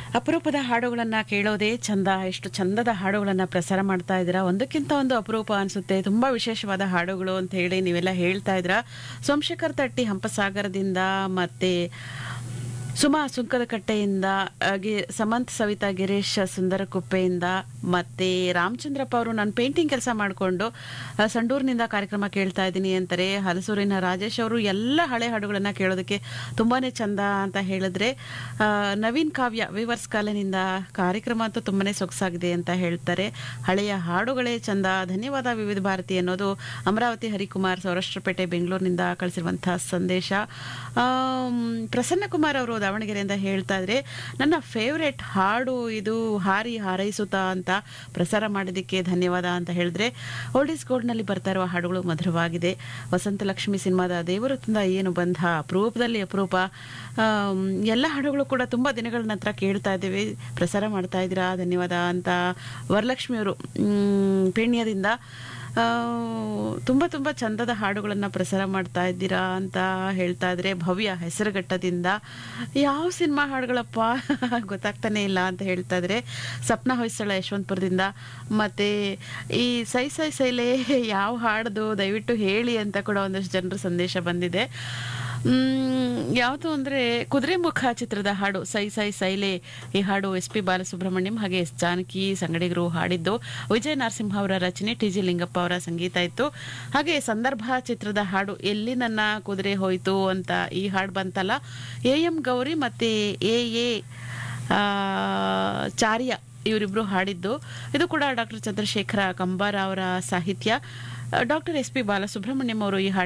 ಅಪರೂಪದ ಹಾಡುಗಳನ್ನ ಕೇಳೋದೇ ಚಂದ ಎಷ್ಟು ಚಂದದ ಹಾಡುಗಳನ್ನ ಪ್ರಸಾರ ಮಾಡ್ತಾ ಇದ್ದೀರಾ ಒಂದಕ್ಕಿಂತ ಒಂದು ಅಪರೂಪ ಅನ್ಸುತ್ತೆ ತುಂಬಾ ವಿಶೇಷವಾದ ಹಾಡುಗಳು ಅಂತ ಹೇಳಿ ನೀವೆಲ್ಲ ಹೇಳ್ತಾ ಇದ್ದೀರಾ ಸೋಮಶೇಖರ್ ತಟ್ಟಿ ಹಂಪಸಾಗರದಿಂದ ಮತ್ತೆ ಸುಮಾ ಸುಂಕದಕಟ್ಟೆಯಿಂದ ಹಾಗೆ ಸಮಂತ್ ಸವಿತಾ ಗಿರೀಶ್ ಸುಂದರಕುಪ್ಪೆಯಿಂದ ಮತ್ತೆ ರಾಮಚಂದ್ರಪ್ಪ ಅವರು ನಾನು ಪೇಂಟಿಂಗ್ ಕೆಲಸ ಮಾಡಿಕೊಂಡು ಸಂಡೂರಿನಿಂದ ಕಾರ್ಯಕ್ರಮ ಕೇಳ್ತಾ ಇದ್ದೀನಿ ಅಂತಾರೆ ಹಲಸೂರಿನ ರಾಜೇಶ್ ಅವರು ಎಲ್ಲ ಹಳೆ ಹಾಡುಗಳನ್ನ ಕೇಳೋದಕ್ಕೆ ತುಂಬಾನೇ ಚಂದ ಅಂತ ಹೇಳಿದ್ರೆ ಆ, ನವೀನ್ ಕಾವ್ಯ ವಿವರ್ಸ್ ಕಾಲನಿಂದ ಕಾರ್ಯಕ್ರಮ ಅಂತೂ ತುಂಬಾನೇ ಸೊಗಸಾಗಿದೆ ಅಂತ ಹೇಳ್ತಾರೆ ಹಳೆಯ ಹಾಡುಗಳೇ ಚಂದ ಧನ್ಯವಾದ ವಿವಿಧ ಭಾರತಿ ಅನ್ನೋದು ಅಮರಾವತಿ ಹರಿಕುಮಾರ್ ಸೌರಾಷ್ಟ್ರಪೇಟೆ ಬೆಂಗಳೂರಿನಿಂದ ಕಳಿಸಿರುವಂತಹ ಸಂದೇಶ ಆಮ್, ಪ್ರಸನ್ನ ಕುಮಾರ್ ಅವರು ದಾವಣಗೆರೆಯಿಂದ ಹೇಳ್ತಾ ಇದ್ರೆ ನನ್ನ ಫೇವ್ರೆಟ್ ಹಾಡು ಇದು ಹಾರಿ ಹಾರೈಸುತ್ತಾ ಅಂತ ಪ್ರಸಾರ ಮಾಡಿದ್ದಕ್ಕೆ ಧನ್ಯವಾದ ಅಂತ ಹೇಳಿದ್ರೆ ಓಲ್ಡ್ ಇಸ್ ಗೋಲ್ಡ್ನಲ್ಲಿ ಬರ್ತಾ ಇರುವ ಹಾಡುಗಳು ಮಧುರವಾಗಿದೆ ವಸಂತ ಲಕ್ಷ್ಮಿ ಸಿನಿಮಾದ ದೇವರು ತಂದ ಏನು ಬಂಧ ಅಪರೂಪದಲ್ಲಿ ಅಪರೂಪ ಆಮ್, ಎಲ್ಲ ಹಾಡುಗಳು ಕೂಡ ತುಂಬಾ ದಿನಗಳ ನಂತರ ಕೇಳ್ತಾ ಇದ್ದೀವಿ ಪ್ರಸಾರ ಮಾಡ್ತಾ ಇದ್ದೀರಾ ಧನ್ಯವಾದ ಅಂತ ವರಲಕ್ಷ್ಮಿ ಅವರು ಪೇಣ್ಯದಿಂದ ಆ, ತುಂಬ ತುಂಬ ಚಂದದ ಹಾಡುಗಳನ್ನು ಪ್ರಸಾರ ಮಾಡ್ತಾ ಇದ್ದೀರಾ ಅಂತ ಹೇಳ್ತಾ ಇದ್ರೆ ಭವ್ಯ ಹೆಸರುಘಟ್ಟದಿಂದ ಯಾವ ಸಿನಿಮಾ ಹಾಡುಗಳಪ್ಪ ಗೊತ್ತಾಗ್ತಾನೆ ಇಲ್ಲ ಅಂತ ಹೇಳ್ತಾ ಇದ್ರೆ ಸಪ್ನ ಹೊಯ್ಸಳ ಯಶವಂತಪುರದಿಂದ ಮತ್ತೆ ಈ ಸೈ ಸೈ ಸೈಲೆ ಯಾವ ಹಾಡ್ದು ದಯವಿಟ್ಟು ಹೇಳಿ ಅಂತ ಕೂಡ ಒಂದಷ್ಟು ಜನರ ಸಂದೇಶ ಬಂದಿದೆ ಮ್, ಯಾವುದು ಅಂದರೆ ಕುದುರೆಮುಖ ಚಿತ್ರದ ಹಾಡು ಸೈ ಸೈ ಸೈಲೆ ಈ ಹಾಡು ಎಸ್ ಪಿ ಬಾಲಸುಬ್ರಹ್ಮಣ್ಯಂ ಹಾಗೆ ಎಸ್ ಜಾನಕಿ ಸಂಗಡಿಗರು ಹಾಡಿದ್ದು ವಿಜಯ ನರಸಿಂಹ ಅವರ ರಚನೆ ಟಿ ಜಿ ಲಿಂಗಪ್ಪ ಅವರ ಸಂಗೀತ ಇತ್ತು ಹಾಗೆ ಸಂದರ್ಭ ಚಿತ್ರದ ಹಾಡು ಎಲ್ಲಿ ನನ್ನ ಕುದುರೆ ಹೋಯ್ತು ಅಂತ ಈ ಹಾಡು ಬಂತಲ್ಲ ಎ ಎಂ ಗೌರಿ ಮತ್ತೆ ಎ ಎ ಆ, ಚಾರ್ಯ ಇವರಿಬ್ರು ಹಾಡಿದ್ದು ಇದು ಕೂಡ ಡಾಕ್ಟರ್ ಚಂದ್ರಶೇಖರ ಕಂಬಾರ ಅವರ ಸಾಹಿತ್ಯ ಡಾಕ್ಟರ್ ಎಸ್ ಪಿ ಬಾಲಸುಬ್ರಹ್ಮಣ್ಯಂ ಅವರು ಈ ಹಾಡು